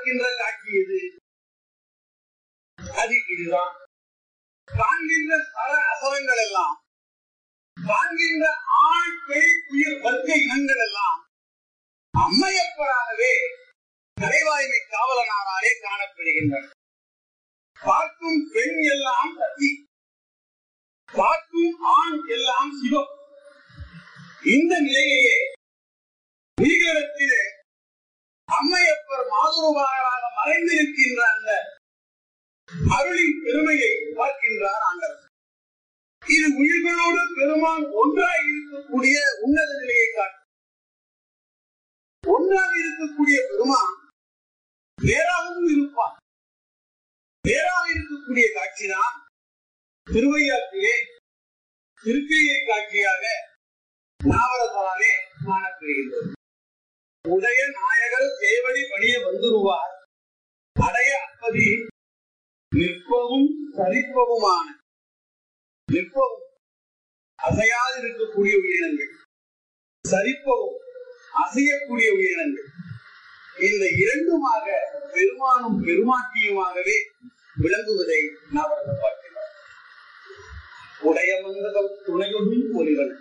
பார்க்கின்ற காட்சி எது அது இதுதான் காண்கின்ற சர அசரங்கள் எல்லாம் காண்கின்ற ஆண் பெண் உயிர் வர்க்க இனங்கள் எல்லாம் அம்மையப்பராகவே கலைவாய்மை காவலனாராலே காணப்படுகின்றன பார்க்கும் பெண் எல்லாம் சதி பார்க்கும் ஆண் எல்லாம் சிவம் இந்த நிலையையே உயிரிடத்திலே அம்மையப்பர் மாதுருவாராக மறைந்திருக்கின்ற அந்த அருளின் பெருமையை பார்க்கின்றார் ஆண்டவர் இது உயிர்களோடு பெருமான் ஒன்றாய் இருக்கக்கூடிய உன்னத நிலையை காட்டும் ஒன்றாக இருக்கக்கூடிய பெருமான் வேறாகவும் இருப்பான் வேறாக இருக்கக்கூடிய காட்சிதான் திருவையாற்றிலே திருக்கையை காட்சியாக நாவரத்தாலே காணப்படுகின்றது உடைய நாயகர் சேவடி பணிய வந்துருவார் அடைய அப்பதி நிற்பவும் சரிப்பவுமான நிற்பவும் அசையாது இருக்கக்கூடிய உயிரினங்கள் சரிப்பவும் அசையக்கூடிய உயிரினங்கள் இந்த இரண்டுமாக பெருமானும் பெருமாட்டியுமாகவே விளங்குவதை நவரதம் பார்க்கிறார் உடைய மந்தகம் துணையுடன் ஒளிவன்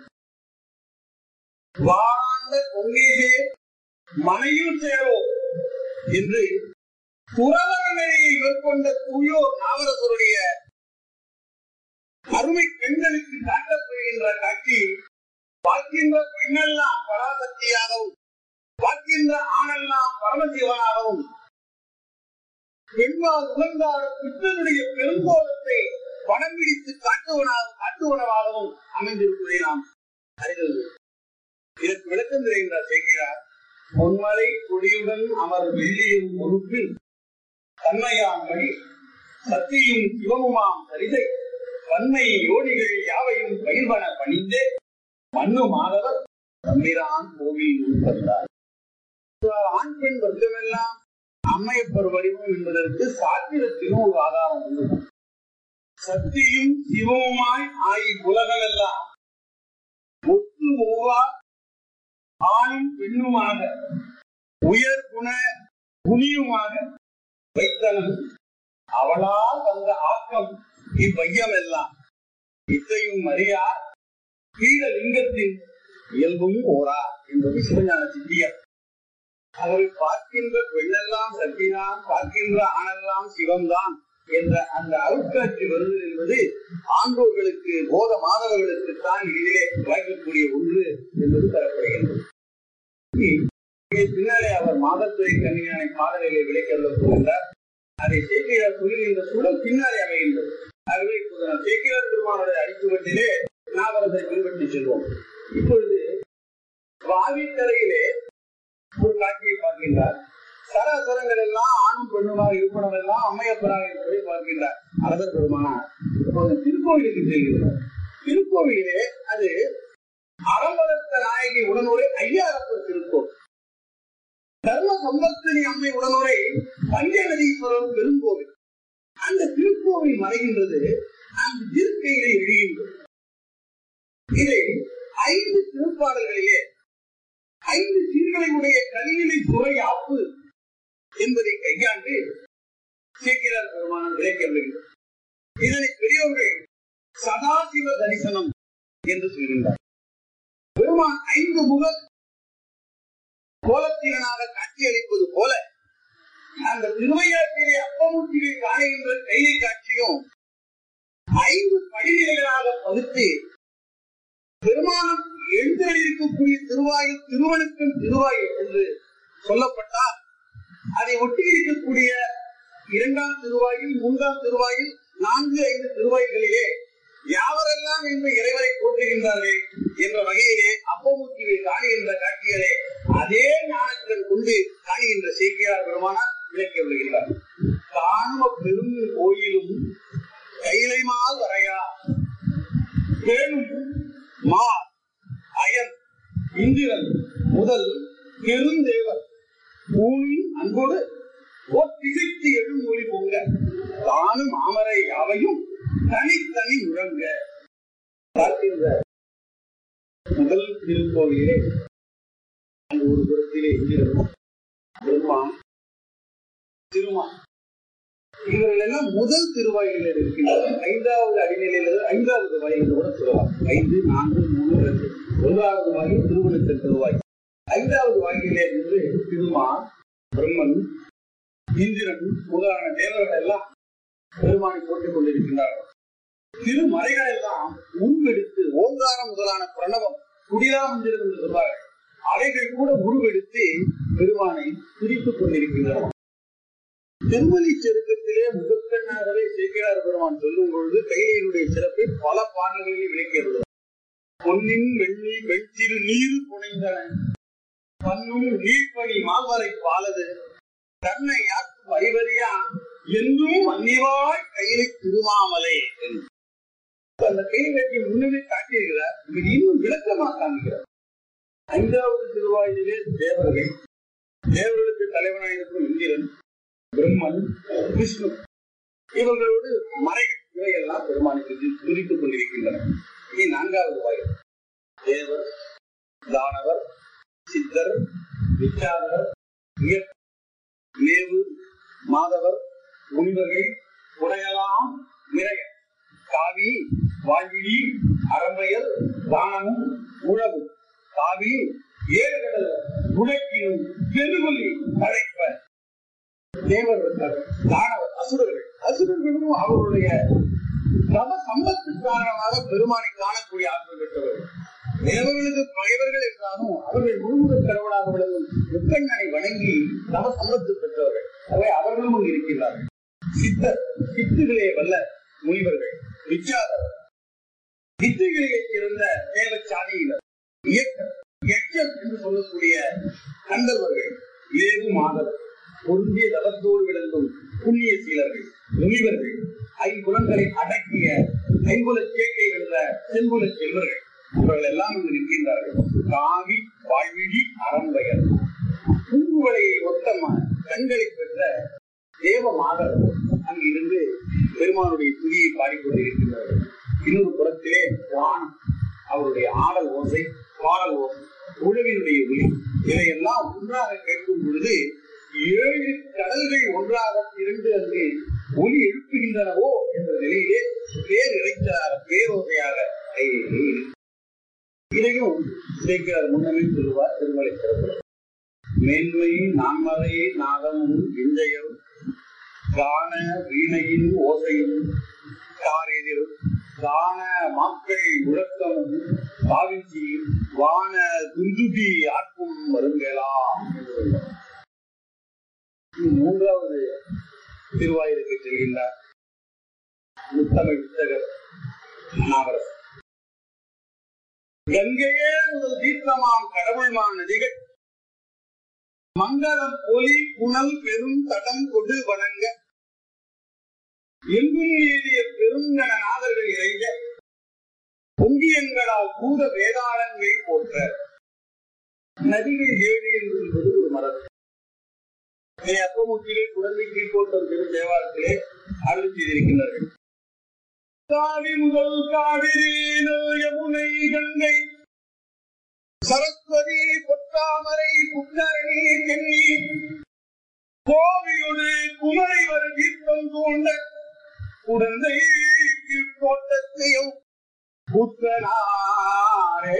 வாழாண்ட பொங்கேசே மனையில் சேரோ என்று துறவர நிலையை மேற்கொண்ட தூயோர் நாவரசருடைய அருமை பெண்களுக்கு காட்டப்படுகின்ற காட்சி பார்க்கின்ற பெண்ணெல்லாம் பராசக்தியாகவும் பார்க்கின்ற ஆணெல்லாம் பரமசிவனாகவும் பெண்மால் உணர்ந்தார் பித்தனுடைய பெருங்கோலத்தை படம் பிடித்து காட்டுவனாக காட்டுவனவாகவும் அமைந்திருப்பதை நாம் அறிந்தது இதற்கு விளக்கம் தெரிகின்றார் செய்கிறார் பொன்மலை கொடியுடன் அவர் வெள்ளியும் பொறுப்பில் தன்மையாம் வழி சக்தியும் சிவமுமாம் சரிதை வன்மை யோனிகள் யாவையும் பயிர்வன பணிந்தே மண்ணு மாதவர் தம்பிரான் கோவில் உட்பட்டார் ஆண் பெண் வர்க்கமெல்லாம் அம்மையப்பர் வடிவம் என்பதற்கு சாத்திரத்திலும் ஒரு ஆதாரம் உண்டு சக்தியும் சிவமுமாய் ஆகி உலகமெல்லாம் ஒத்து ஒவ்வா ஆணும் பெண்ணுமாக உயர் குண குனியுமாக வைத்தனன் அவளால் வந்த ஆக்கம் இவ்வையம் எல்லாம் இத்தையும் அறியா கீழ லிங்கத்தின் இயல்பும் ஓரா என்பது சிவஞான சித்தியர் அவரை பார்க்கின்ற பெண்ணெல்லாம் சக்திதான் பார்க்கின்ற ஆணெல்லாம் சிவம்தான் என்ற அந்த அருட்காட்சி வருதல் என்பது ஆண்டோர்களுக்கு போத மாணவர்களுக்கு தான் இதிலே வாய்க்கக்கூடிய ஒன்று என்பது தரப்படுகின்றது இங்கே பின்னாலே அவர் மாதத்துறை கண்ணியான பாடலிலே விளைக்கொள்ள போகின்றார் அதை சேக்கியார் சொல்லுகின்ற சூழல் பின்னாலே அமைகின்றது ஆகவே இப்போது நாம் சேக்கியார் பெருமானுடைய அடிச்சுவட்டிலே நாவரத்தை பின்பற்றி செல்வோம் இப்பொழுது வாவிக்கரையிலே ஒரு காட்சியை பார்க்கின்றார் சராசரங்கள் எல்லாம் ஆணும் பெண்ணுமாக இருப்பனம் எல்லாம் அம்மையப்பராக இருப்பதை பார்க்கின்றார் அரசர் பெருமானார் இப்போது திருக்கோவிலுக்கு செல்கிறார் திருக்கோவிலே அது அறம்பலத்த நாயகி உடனுரை ஐயாரப்பர் திருக்கோவில் தர்ம சம்பத்தினி அம்மை உடனுரை பஞ்சநதீஸ்வரர் பெருங்கோவில் அந்த திருக்கோவில் மறைகின்றது அந்த திருக்கையிலே எழுகின்றது இதை ஐந்து திருப்பாடல்களிலே ஐந்து சீர்களை உடைய கல்வினை துறை ஆப்பு என்பதை கையாண்டு சீக்கிரார் பெருமானம் விளக்கி வருகிறது இதனை பெரியவர்கள் சதாசிவ தரிசனம் என்று சொல்கின்றார் பெருமான் ஐந்து முக கோலத்தினனாக காட்சியளிப்பது போல அந்த திருவையாற்றிலே அப்பமூர்த்தியை காணுகின்ற கைலை காட்சியும் ஐந்து படிநிலைகளாக பகுத்து பெருமானம் எழுந்தருளிருக்கக்கூடிய திருவாயில் திருவனுக்கும் திருவாயில் என்று சொல்லப்பட்டால் அதை ஒட்டி இருக்கக்கூடிய இரண்டாம் திருவாயில் மூன்றாம் திருவாயில் நான்கு ஐந்து திருவாயில்களிலே யாவரெல்லாம் இந்த இறைவரை போற்றுகின்றார்கள் என்ற வகையிலே அப்பமூர்த்தியை காணுகின்ற காட்சிகளே அதே ஞானத்தின் கொண்டு காணுகின்ற சேக்கியார் பெருமானார் விளக்கி வருகிறார் காணும பெரும் கோயிலும் கைலைமால் வரையா பேணும் மா அயன் இந்திரன் முதல் பெருந்தேவர் பூமியின் அன்போடு திகைத்து எழும் மொழி பொங்க தானும் மாமரை யாவையும் தனித்தனி முழங்க பார்க்கின்ற முதல் திருக்கோவிலே அந்த ஒரு புறத்திலே இந்திரன் பெருமான் திருமால் இவர்கள் எல்லாம் முதல் திருவாயிலில் இருக்கின்றனர் ஐந்தாவது அடிநிலையில ஐந்தாவது வாயில் கூட சொல்லலாம் ஐந்து நான்கு மூணு ரெண்டு ஒன்றாவது வாயில் திருவனுக்கு திருவாய் ஐந்தாவது வாயிலே இருந்து திருமால் பிரம்மன் இந்திரன் முதலான தேவர்கள் எல்லாம் பெருமானை போட்டுக் கொண்டிருக்கின்றார்கள் திருமறைகள் எல்லாம் உருவெடுத்து ஓங்காரம் முதலான பிரணவம் குடிலா மந்திரம் என்று சொல்வார்கள் அவைகள் கூட உருவெடுத்து பெருமானை துதித்துக் கொண்டிருக்கின்றன திருமலி செருக்கத்திலே முகக்கண்ணாகவே சேர்க்கிறார் பெருமான் சொல்லும் பொழுது கையினுடைய சிறப்பை பல பாடல்களில் விளக்கிறது பொன்னின் வெள்ளி வெற்றிரு நீர் புனைந்தன பன்னும் நீர்ப்பணி மால்வரை பாலது தன்னை யாக்கும் அறிவறியா என்றும் மன்னிவாய் கையிலை திருமாமலை என்று. அந்த கை வெற்றி முன்னமே காட்டியிருக்கிறார் இவர் இன்னும் விளக்கமாக காண்கிறார் ஐந்தாவது திருவாயிலே தேவர்கள் தேவர்களுக்கு தலைவனாயிருக்கும் இந்திரன் பிரம்மன் விஷ்ணு இவர்களோடு மறைகள் இவையெல்லாம் பெருமானுக்கு துதித்துக் கொண்டிருக்கின்றன இனி நான்காவது வாயில் தேவர் தானவர் சித்தர் விச்சாதவர் இயற் மேவு மாதவர் முனிவர்கள் உடையலாம் நிறைய காவி வாழ்விழி அறம்பெயர் தானமும் உழவு காவி ஏழு கடல் உடைக்கினும் பெருவலி அழைப்ப தேவர் இருந்தார் தானவர் அசுரர்கள் அசுரர்களும் அவருடைய தம சம்பத்து காரணமாக பெருமானை காணக்கூடிய ஆற்றல் பெற்றவர்கள் தேவர்களுக்கு பகைவர்கள் என்றாலும் அவர்கள் முழுமுத கடவுளாக விளங்கும் முக்கண்ணனை வணங்கி தம சம்பத்து பெற்றவர்கள் அவை அவர்களும் அங்கு இருக்கின்றார்கள் சித்தர் சித்துகளே வல்ல முனிவர்கள் விச்சாதர் வித்துகளிலே சிறந்த தேவ சாதியினர் இயக்கம் எச்சம் என்று சொல்லக்கூடிய கந்தர்வர்கள் வேவு மாதவர் பொருந்திய தவத்தோடு விளங்கும் புண்ணிய சீலர்கள் முனிவர்கள் ஐம்புலங்களை அடக்கிய ஐம்புல சேர்க்கை வென்ற செம்புல செல்வர்கள் இவர்கள் எல்லாம் இங்கு நிற்கின்றார்கள் காவி வாழ்விழி அறம்பயர் பூங்குவலையை ஒத்த ம- கண்களை பெற்ற தேவ மாதர் அங்கு இருந்து பெருமானுடைய துதியை பாடிக்கொண்டிருக்கிறார்கள் இன்னொரு புறத்திலே வானம் அவருடைய ஆடல் ஓசை பாடல் ஓசை உழவினுடைய ஒளி இதையெல்லாம் ஒன்றாக கேட்கும் பொழுது ஏழு கடல்கள் ஒன்றாக திரண்டு அங்கு ஒலி எழுப்புகின்றனவோ என்ற நிலையிலே பேர் இறைச்சார பேரோசையாக இருக்கு. இதையும் சேர்க்கிறார் முன்னமே சொல்லுவார் திருமலை சிறப்பு மேன்மை நான்மறை நாதமும் விஞ்சயம் கான வீணையின் ஓசையும் காரெதிர் கான மக்கள் முழக்கமும் பாவிச்சி வான துந்துபி ஆட்கும் வருங்கலாம் என்று சொல்வார். இனி மூன்றாவது திருவாயிலுக்கு செல்கின்றார் முத்தமிழ் புத்தகர் நாவரசர் கங்கையே முதல் தீர்த்தமாம் கடவுள்மான் நதிகள் மங்களம் ஒலி புனல் பெரும் தடம் கொடு வணங்க எங்கும் நீடிய பெருங்கண நாதர்கள் இறைஞ்ச பொங்கியங்களால் பூத வேதாளங்கள் போற்ற நதிகள் ஏழு என்று என்பது ஒரு மரபு இதை அப்பமுத்திலே குழந்தை கீழ்கோட்டம் திரு தேவாரத்திலே அருள் செய்திருக்கின்றார்கள் காவி முதல் காவிரி நல் யமுனை கங்கை சரஸ்வதி பொத்தாமரை புத்தரணி கண்ணி கோவியொடு குமரை வரு தீர்த்தம் தூண்ட குழந்தை கீழ்கோட்டத்தையும் புத்தனாரே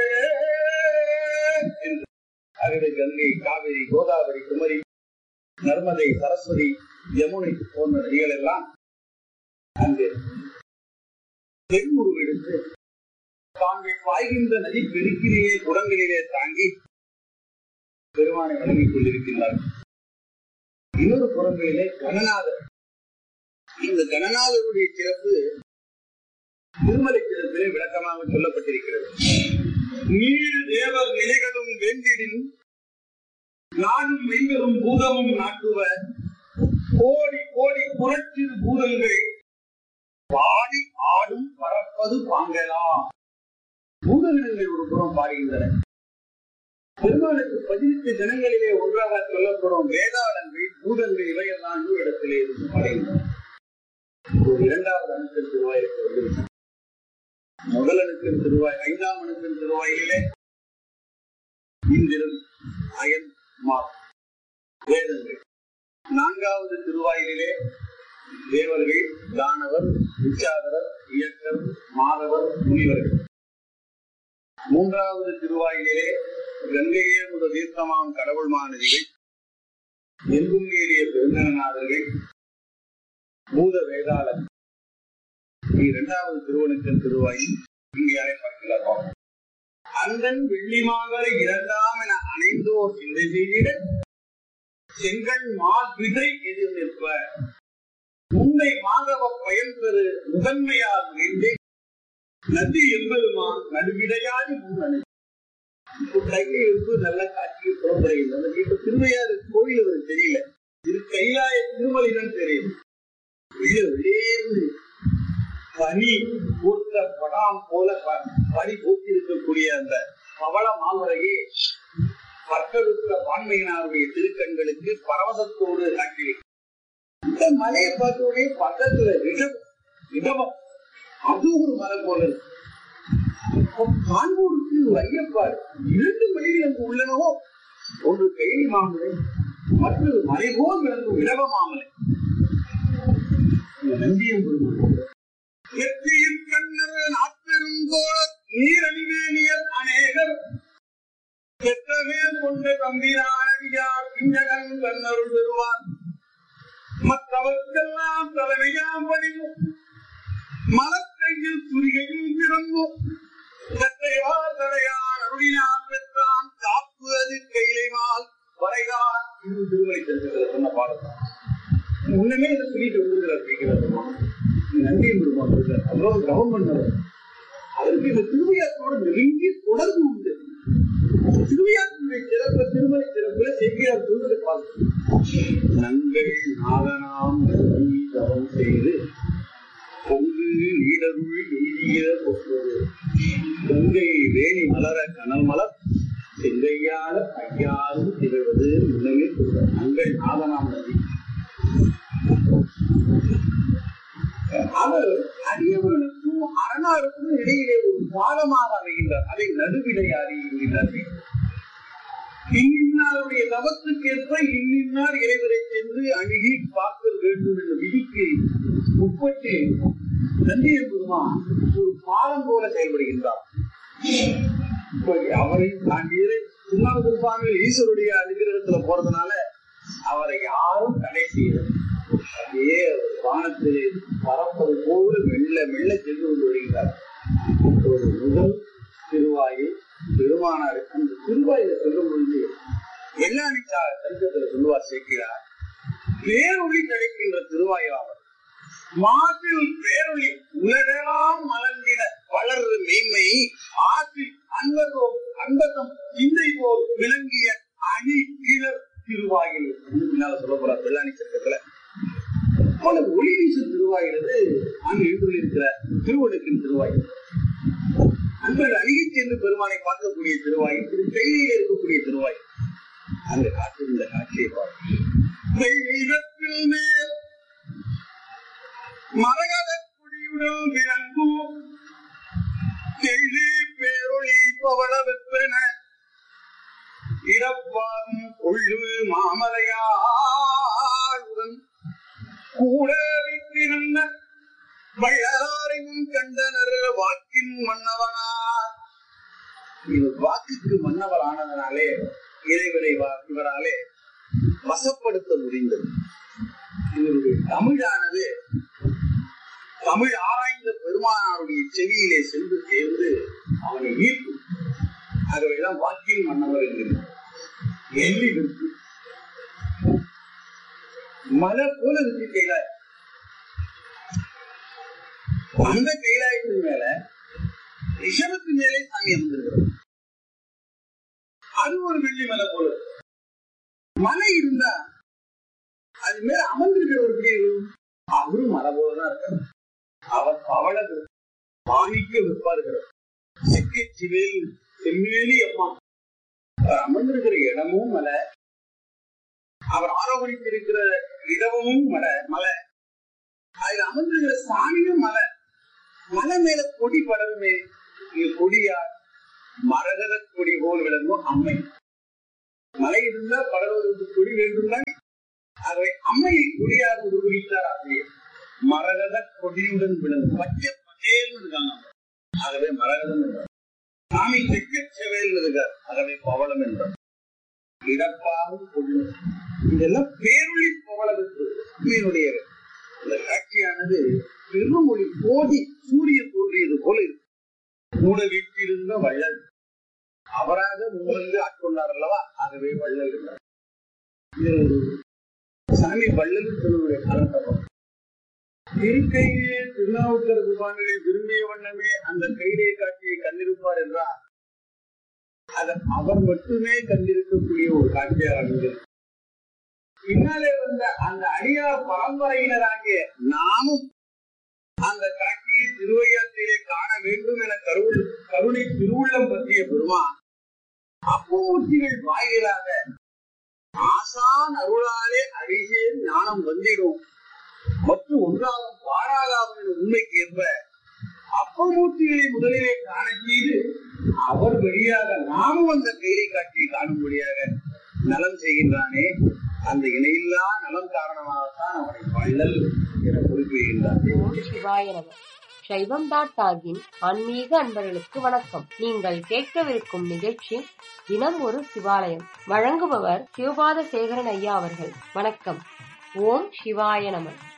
என்று அகடு கங்கை காவிரி கோதாவரி குமரி நர்மதை சரஸ்வதி யமுனை போன்ற நதிகள் எல்லாம் அங்கு பெண் உருவெடுத்து தாங்கள் பாய்கின்ற நதி பெருக்கிலேயே குடங்களிலே தாங்கி பெருமானை வணங்கிக் கொண்டிருக்கின்றார்கள் இன்னொரு புறங்களிலே கணநாதர் இந்த கணநாதருடைய சிறப்பு திருமலை சிறப்பிலே விளக்கமாக சொல்லப்பட்டிருக்கிறது நீர் தேவர் நிலைகளும் வேண்டிடின் நானும் மெய்களும் பூதமும் நாட்டுவ கோடி கோடி புரட்சிறு பூதங்கள் பாடி ஆடும் பறப்பது பாங்கலாம் பூதகணங்கள் ஒரு புறம் பாடுகின்றன பெருமாளுக்கு பதினெட்டு தினங்களிலே ஒன்றாக சொல்லப்படும் வேதாளங்கள் பூதங்கள் இவையெல்லாம் இன்னொரு இடத்திலே இருந்து பாடுகின்றன ஒரு இரண்டாவது அணுக்கள் திருவாயிற்கு வந்து முதல் அணுக்கள் திருவாய் ஐந்தாம் அணுக்கள் திருவாயிலே இந்திரன் அயன் மா வேதங்கள் நான்காவது திருவாயிலே தேவர்கள் தானவர் விச்சாதரர் இயக்கர் மாதவர் முனிவர்கள் மூன்றாவது திருவாயிலே கங்கையே முதல் தீர்த்தமாம் கடவுள் மாநதிகள் எங்கும் ஏறிய பெருந்தநாதர்கள் பூத வேதாளர் இரண்டாவது திருவனுக்கன் திருவாயில் இங்கே அழைப்பட்டுள்ளோம் அந்தன் வெள்ளிமாகலை இரண்டாம் என அணைந்தோர் சிந்தை செய்திட செங்கண் மா விதை எதிர் நிற்ப உன்னை மாதவ பயன் பெறு முதன்மையால் வேண்டி நதி எம்பெருமான் நடுவிடையாடி முன்னணி இப்போ கையை எடுத்து நல்ல காட்சியை புறம்புறையில் அந்த இப்ப திருவையாறு கோயில் அவருக்கு தெரியல இது கைலாய திருமலிதான் தெரியும் வெளியே வெளியேந்து பனி பூத்த படாம் போல ப- பனி பூத்தி இருக்கக்கூடிய அந்த பவள மாமரையே பட்டருத்த பான்மையினாருடைய திருக்கண்களுக்கு பரவசத்தோடு காட்டி இந்த மலையை பார்த்த உடனே பக்கத்துல ரிஷபம் ரிஷபம் அது ஒரு மலை போல இருக்கு அப்ப காண்போருக்கு ஐயப்பாடு இரண்டு மலைகள் அங்கு உள்ளனவோ ஒன்று கைலி மாமலை மற்றொரு மலை போல் விளங்கும் இடவ மாமலை நந்தியம் எத்தியில் கண்ணர் நாப்பெருந்தோழர் நீரணிவேணியர் அநேகர் பெற்றமேல் கொண்ட தம்பிரானடியார் பிஞ்சகன் கண்ணருள் பெறுவார் மற்றவர்க்கெல்லாம் தலைமையாம் பணிவும் மலக்கையில் துரிகையும் பிறந்தும் கற்றைவார் தடையான் அருளினான் பெற்றான் காப்பு அது கைலைமால் வரைதான் இது திருமலை செல்வதில் சொன்ன பாடம் முன்னமே இதை சொல்லிட்டு வந்துருக்கிறார் அப்படிங்கிறது நன்றி பெருமாள் இருக்கார் அவ்வளவு கவனம் பண்ணவர் அதற்கு இந்த திருவையாற்றோடு நெருங்கிய தொடர்பு உண்டு திருவையாற்றுடைய சிறப்பு திருமலை சிறப்புல செய்கிறார் சொல்வதை பார்த்து நங்கள் நாதனாம் நம்பி தவம் செய்து பொங்கு நீடருள் எய்திய பொற்பது பொங்கை வேணி மலர கனல் மலர் செங்கையால ஐயாரும் திகழ்வது முன்னமே சொல்ற நங்கள் நாதனாம் நம்பி அவர் அடியவர்களுக்கும் அரணாருக்கும் இடையிலே ஒரு பாலமாக அமைகின்றார் அதை நடுவிடையாடி என்கிறார்கள் இன்னின்னாருடைய தவத்துக்கேற்ப இன்னின்னார் இறைவரை சென்று அணுகி பார்க்க வேண்டும் என்ற விதிக்கு உட்பட்டு நந்திய பெருமான் ஒரு பாலம் போல செயல்படுகின்றார் இப்படி அவரை தாண்டியது திருநாவுக்கு சுவாமிகள் ஈஸ்வருடைய அனுகிரகத்துல போறதுனால அவரை யாரும் தடை செய்யல அப்படியே அவர் வானத்திலே பறப்பது போல மெல்ல மெல்ல சென்று கொண்டு வருகிறார் ஒரு முதல் திருவாயில் பெருமானார் அந்த திருவாயில சொல்லும் பொழுது எல்லாணி சரித்திரத்தில் சொல்லுவார் சேர்க்கிறார் பேரொளி கிடைக்கின்ற திருவாயிலாவர் மாசில் பேரொளி உலகெல்லாம் மலர்ந்திட வளர்று மெய்மை ஆற்றில் அன்பதோம் அன்பதம் சிந்தை போல் விளங்கிய அணி கிளர் திருவாயில் என்று பின்னால சொல்ல போறார் வெள்ளாணி சட்டத்துல போல ஒளி வீசு திருவாயிலது அங்கு எழுந்துள்ளிருக்கிற திருவடுக்கின் திருவாயில் அன்பர்கள் அணுகி சென்று பெருமானை பார்க்கக்கூடிய திருவாயில் திரு கையில இருக்கக்கூடிய திருவாயில் அங்க காத்திருந்த காட்சியை பார்க்க தெய்வத்தில் மேல் மரகத குடியுடன் விளங்கும் தெள்ளி பேரொளி பவள வெப்பென இறப்பாகும் கொள்ளு மாமலையாளுடன் கூட வைத்திருந்த வள்ளலாரையும் கண்டனர் வாக்கின் மன்னவனார் இவர் வாக்குக்கு மன்னவர் ஆனதனாலே இறைவரை வா- இவராலே வசப்படுத்த முடிந்தது இவருடைய தமிழானது தமிழ் ஆராய்ந்த பெருமானாருடைய செவியிலே சென்று சேர்ந்து அவனை ஈர்க்கும் ஆகவேதான் வாக்கின் மன்னவர் என்கிறார் எள்ளி விற்கு மலை போல இருக்கு கைலாய் அந்த கைலாயத்தின் மேல ரிஷபத்து மேலே சாமி அமர்ந்திருக்கிறது அது ஒரு வெள்ளி மலை போல இருக்கு. மலை இருந்தா அது மேல அமர்ந்திருக்கிறவர் எப்படி இருக்கும் அவரும் மலை போலதான் இருக்காரு அவர் பவள மாணிக்க விற்பாருகிறார் சிக்கி சிவேல் செம்மேலி அம்மா அவர் அமர்ந்திருக்கிற இடமும் மலை அவர் ஆரோகணித்திருக்கிற இடமும் மலை மலை அதுல அமர்ந்திருக்கிற சாமியும் மலை மலை மேல கொடி படருமே இங்க கொடியா மரகத கொடி போல் விளங்கும் அம்மை மலை இருந்தா படர்வதற்கு கொடி வேண்டும் தான் ஆகவே அம்மையை கொடியாக உருவகித்தார் ஆசிரியர் மரகத கொடியுடன் விழுந்து பச்சை பச்சேல்னு இருக்காங்க ஆகவே மரகதம் என்றார் சாமி செக்க செவேல் இருக்கார் ஆகவே பவளம் என்றார் இடப்பாவும் கொள்ளு இதெல்லாம் பேரொழி பவளத்துக்கு உண்மையினுடைய இந்த காட்சியானது பெருமொழி கோடி சூரியன் தோன்றியது போல இருக்கு கூட வீட்டிலிருந்த வள்ளல் அவராக முன்வந்து ஆட்கொண்டார் அல்லவா ஆகவே வள்ளல் என்றார் இது ஒரு சாமி வள்ளல் சொல்லுடைய காலத்தப்பம் இருக்கையே திருநாவுக்கரசு சுவாமிகள் விரும்பிய வண்ணமே அந்த கைடைய காட்சியை கண்டிருப்பார் என்றால் அது அவர் மட்டுமே கண்டிருக்கக்கூடிய ஒரு காட்சியாக அமைந்தது பின்னாலே வந்த அந்த அடியார் பரம்பரையினராகிய நாமும் அந்த காட்சியை திருவையாற்றிலே காண வேண்டும் என கருவுள் கருணை திருவுள்ளம் பற்றிய பெருமான் அப்பமூர்த்திகள் வாயிலாக ஆசான் அருளாலே அடிசே ஞானம் வந்திடும் மற்றும் ஒன்றாகும் பாராதாகும் என்ற உண்மைக்கு ஏற்ப அப்பமூர்த்திகளை முதலிலே காண செய்து அவர் வழியாக நாமும் அந்த கைலை காட்சியை காணும்படியாக நலம் செய்கின்றானே அந்த இணையில்லா நலம் காரணமாகத்தான் அவனை வள்ளல் என குறிப்பிடுகின்றான் ஓம் சிவாய நம சைவம் டாட் ஆகின் ஆன்மீக அன்பர்களுக்கு வணக்கம் நீங்கள் கேட்கவிருக்கும் நிகழ்ச்சி தினம் ஒரு சிவாலயம் வழங்குபவர் சிவபாத சேகரன் ஐயா அவர்கள் வணக்கம் ஓம் சிவாய நம